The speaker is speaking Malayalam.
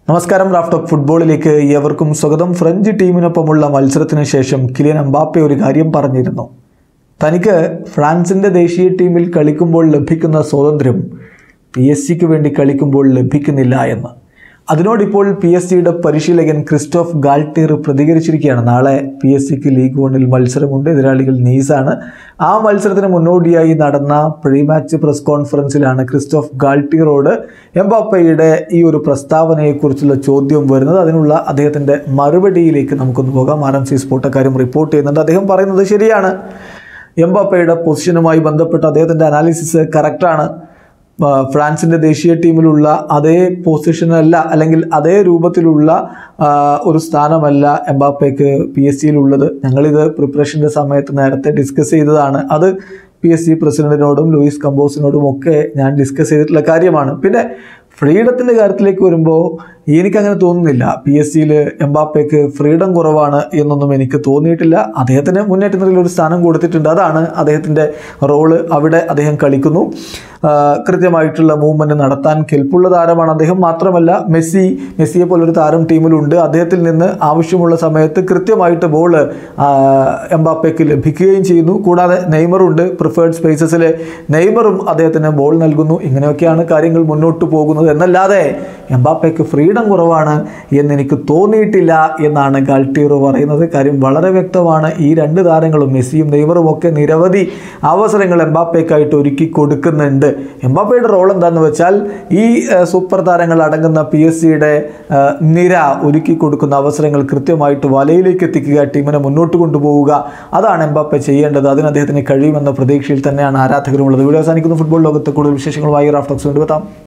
നമസ്കാരം റാഫ്റ്റോക്ക് ഫുട്ബോളിലേക്ക് ഏവർക്കും സ്വാഗതം ഫ്രഞ്ച് ടീമിനൊപ്പമുള്ള മത്സരത്തിന് ശേഷം കിലിയൻ എംബാപ്പെ ഒരു കാര്യം പറഞ്ഞിരുന്നു തനിക്ക് ഫ്രാൻസിൻ്റെ ദേശീയ ടീമിൽ കളിക്കുമ്പോൾ ലഭിക്കുന്ന സ്വാതന്ത്ര്യം പി എസ് സിക്ക് വേണ്ടി കളിക്കുമ്പോൾ ലഭിക്കുന്നില്ല എന്ന് അതിനോടിപ്പോൾ പി എസ് സിയുടെ പരിശീലകൻ ക്രിസ്റ്റോഫ് ഗാൾട്ടിയർ പ്രതികരിച്ചിരിക്കുകയാണ് നാളെ പി എസ് സിക്ക് ലീഗ് വണ്ണിൽ മത്സരമുണ്ട് എതിരാളികൾ നീസാണ് ആ മത്സരത്തിന് മുന്നോടിയായി നടന്ന പ്രീ മാച്ച് പ്രസ് കോൺഫറൻസിലാണ് ക്രിസ്റ്റോഫ് ഗാൾട്ടിയറോട് എംബാപ്പയുടെ ഈ ഒരു പ്രസ്താവനയെക്കുറിച്ചുള്ള ചോദ്യം വരുന്നത് അതിനുള്ള അദ്ദേഹത്തിൻ്റെ മറുപടിയിലേക്ക് നമുക്കൊന്ന് പോകാം ആർ എം സി സ്പോട്ടക്കാരും റിപ്പോർട്ട് ചെയ്യുന്നുണ്ട് അദ്ദേഹം പറയുന്നത് ശരിയാണ് എംബാപ്പയുടെ പൊസിഷനുമായി ബന്ധപ്പെട്ട് അദ്ദേഹത്തിൻ്റെ അനാലിസിസ് കറക്റ്റാണ് ആ, ഫ്രാൻസിൻ്റെ ദേശീയ ടീമിലുള്ള അതേ പൊസിഷനല്ല അല്ലെങ്കിൽ അതേ രൂപത്തിലുള്ള ആ, ഒരു സ്ഥാനമല്ല എംബാപ്പയ്ക്ക് പി എസ് സിയിലുള്ളത് ഞങ്ങളിത് പ്രിപ്പറേഷൻ്റെ സമയത്ത് നേരത്തെ ഡിസ്കസ് ചെയ്തതാണ് അത് പി എസ് സി പ്രസിഡന്റിനോടും ലൂയിസ് കമ്പോസിനോടും ഒക്കെ ഞാൻ ഡിസ്കസ് ചെയ്തിട്ടുള്ള കാര്യമാണ് പിന്നെ ഫ്രീഡത്തിൻ്റെ കാര്യത്തിലേക്ക് വരുമ്പോൾ എനിക്കങ്ങനെ തോന്നുന്നില്ല പി എസ് സിയിൽ എംബാപ്പയ്ക്ക് ഫ്രീഡം കുറവാണ് എന്നൊന്നും എനിക്ക് തോന്നിയിട്ടില്ല അദ്ദേഹത്തിന് മുന്നേറ്റ നിലയിൽ ഒരു സ്ഥാനം കൊടുത്തിട്ടുണ്ട് അതാണ് അദ്ദേഹത്തിൻ്റെ റോള് അവിടെ അദ്ദേഹം കളിക്കുന്നു ആ, കൃത്യമായിട്ടുള്ള മൂവ്മെൻറ്റ് നടത്താൻ കെൽപ്പുള്ള താരമാണ് അദ്ദേഹം മാത്രമല്ല മെസ്സി മെസ്സിയെ പോലൊരു താരം ടീമിലുണ്ട് അദ്ദേഹത്തിൽ നിന്ന് ആവശ്യമുള്ള സമയത്ത് കൃത്യമായിട്ട് ബോൾ എംബാപ്പയ്ക്ക് ലഭിക്കുകയും ചെയ്യുന്നു കൂടാതെ നെയ്മറുണ്ട് പ്രിഫേർഡ് സ്പേസസിൽ നെയ്മറും അദ്ദേഹത്തിന് ബോൾ നൽകുന്നു ഇങ്ങനെയൊക്കെയാണ് കാര്യങ്ങൾ മുന്നോട്ട് പോകുന്നത് എന്നല്ലാതെ എംബാപ്പയ്ക്ക് ഫ്രീഡം കുറവാണ് എന്നെനിക്ക് തോന്നിയിട്ടില്ല എന്നാണ് ഗാൾട്ടിയറോ പറയുന്നത് കാര്യം വളരെ വ്യക്തമാണ് ഈ രണ്ട് താരങ്ങളും മെസ്സിയും നെയ്മറും ഒക്കെ നിരവധി അവസരങ്ങൾ എംബാപ്പയ്ക്കായിട്ട് ഒരുക്കി കൊടുക്കുന്നുണ്ട് എംബാപ്പയുടെ റോൾ എന്താണെന്ന് വെച്ചാൽ ഈ ഏഹ്, സൂപ്പർ താരങ്ങൾ അടങ്ങുന്ന പി എസ് സിയുടെ നിര ഒരുക്കി കൊടുക്കുന്ന അവസരങ്ങൾ കൃത്യമായിട്ട് വലയിലേക്ക് എത്തിക്കുക ടീമിനെ മുന്നോട്ട് കൊണ്ടുപോവുക അതാണ് എംബാപ്പെ ചെയ്യേണ്ടത് അതിന് അദ്ദേഹത്തിന് കഴിയുമെന്ന പ്രതീക്ഷയിൽ തന്നെയാണ് ആരാധകരുമുള്ളത് വീഡിയോ അവസാനിക്കുന്ന ഫുട്ബോൾ ലോകത്ത് കൂടുതൽ വിശേഷങ്ങളുമായി റാഫ്റ്റോക്സ് കൊണ്ടുവെത്താം